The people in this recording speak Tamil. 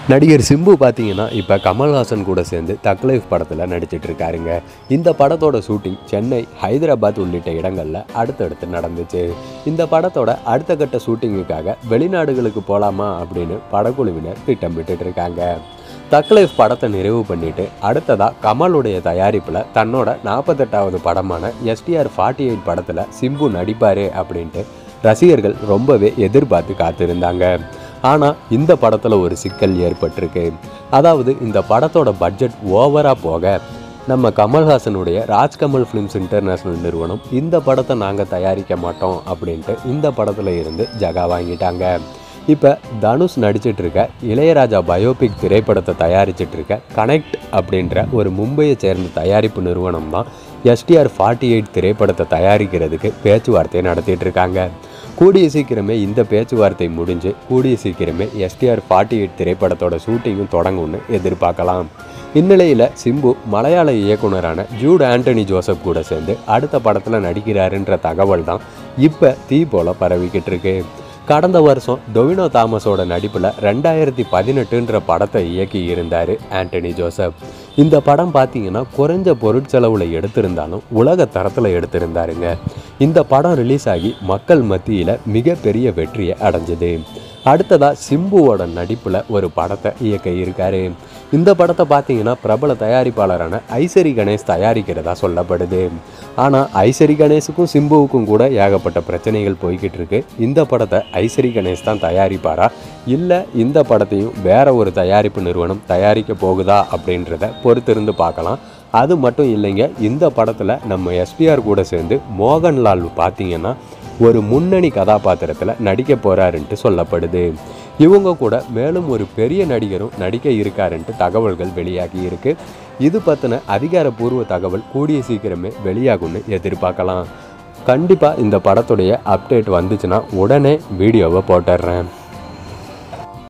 நடிகர் சிம்பு பார்த்தீங்கன்னா இப்போ கமல்ஹாசன் கூட சேர்ந்து தக் லைஃப் படத்தில் நடிச்சிட்டு இருக்காருங்க இந்த படத்தோட ஷூட்டிங் சென்னை ஹைதராபாத் உள்ளிட்ட இடங்களில் அடுத்தடுத்து நடந்துச்சு இந்த படத்தோட அடுத்த கட்ட ஷூட்டிங்குக்காக வெளிநாடுகளுக்கு போகலாமா அப்படின்னு படக்குழுவினர் திட்டமிட்டு இருக்காங்க தக் லைஃப் படத்தை நிறைவு பண்ணிட்டு அடுத்ததாக கமலுடைய தயாரிப்பில் தன்னோட நாற்பத்தெட்டாவது படமான எஸ்டிஆர் ஃபார்ட்டி எயிட் படத்தில் சிம்பு நடிப்பார் அப்படின்ட்டு ரசிகர்கள் ரொம்பவே எதிர்பார்த்து காத்திருந்தாங்க ஆனால் இந்த படத்தில் ஒரு சிக்கல் ஏற்பட்டிருக்கு அதாவது இந்த படத்தோட பட்ஜெட் ஓவராக போக நம்ம கமல்ஹாசனுடைய ராஜ்கமல் ஃபிலிம்ஸ் இன்டர்நேஷ்னல் நிறுவனம் இந்த படத்தை நாங்கள் தயாரிக்க மாட்டோம் அப்படின்ட்டு இந்த படத்தில் இருந்து ஜகா வாங்கிட்டாங்க இப்போ தனுஷ் நடிச்சிட்டு இருக்க இளையராஜா பயோபிக் திரைப்படத்தை தயாரிச்சிட்டு இருக்க கனெக்ட் அப்படின்ற ஒரு மும்பையை சேர்ந்த தயாரிப்பு நிறுவனம் தான் எஸ்டிஆர் ஃபார்ட்டி எயிட் திரைப்படத்தை தயாரிக்கிறதுக்கு பேச்சுவார்த்தை நடத்திட்டு இருக்காங்க கூடிய சீக்கிரமே இந்த பேச்சுவார்த்தை முடிஞ்சு கூடிய சீக்கிரமே எஸ்டிஆர் ஃபார்ட்டி எயிட் திரைப்படத்தோட ஷூட்டிங்கும் தொடங்கும்னு எதிர்பார்க்கலாம் இந்நிலையில் சிம்பு மலையாள இயக்குனரான ஜூட் ஆண்டனி ஜோசப் கூட சேர்ந்து அடுத்த படத்தில் நடிக்கிறாருன்ற தகவல் தான் இப்போ தீ போல பரவிக்கிட்டு இருக்கு கடந்த வருஷம் டொவினோ தாமஸோட நடிப்பில் ரெண்டாயிரத்தி பதினெட்டுன்ற படத்தை இயக்கி இருந்தார் ஆண்டனி ஜோசப் இந்த படம் பார்த்தீங்கன்னா குறைஞ்ச பொருட்செலவில் எடுத்திருந்தாலும் உலக தரத்தில் எடுத்திருந்தாருங்க இந்த படம் ரிலீஸ் ஆகி மக்கள் மத்தியில் மிகப்பெரிய வெற்றியை அடைஞ்சது அடுத்ததாக சிம்புவோட நடிப்பில் ஒரு படத்தை இயக்க இருக்காரு இந்த படத்தை பார்த்தீங்கன்னா பிரபல தயாரிப்பாளரான ஐசரி கணேஷ் தயாரிக்கிறதா சொல்லப்படுது ஆனால் ஐசரி கணேஷுக்கும் சிம்புவுக்கும் கூட ஏகப்பட்ட பிரச்சனைகள் போய்கிட்டு இருக்கு இந்த படத்தை ஐசரி கணேஷ் தான் தயாரிப்பாரா இல்லை இந்த படத்தையும் வேற ஒரு தயாரிப்பு நிறுவனம் தயாரிக்க போகுதா அப்படின்றத பொறுத்திருந்து பார்க்கலாம் அது மட்டும் இல்லைங்க இந்த படத்தில் நம்ம எஸ்பிஆர் கூட சேர்ந்து மோகன்லால் பார்த்தீங்கன்னா ஒரு முன்னணி கதாபாத்திரத்தில் நடிக்க போகிறாருன்ட்டு சொல்லப்படுது இவங்க கூட மேலும் ஒரு பெரிய நடிகரும் நடிக்க இருக்காருன்ட்டு தகவல்கள் வெளியாகி இருக்கு இது பற்றின அதிகாரப்பூர்வ தகவல் கூடிய சீக்கிரமே வெளியாகும்னு எதிர்பார்க்கலாம் கண்டிப்பாக இந்த படத்துடைய அப்டேட் வந்துச்சுன்னா உடனே வீடியோவை போட்டுடுறேன்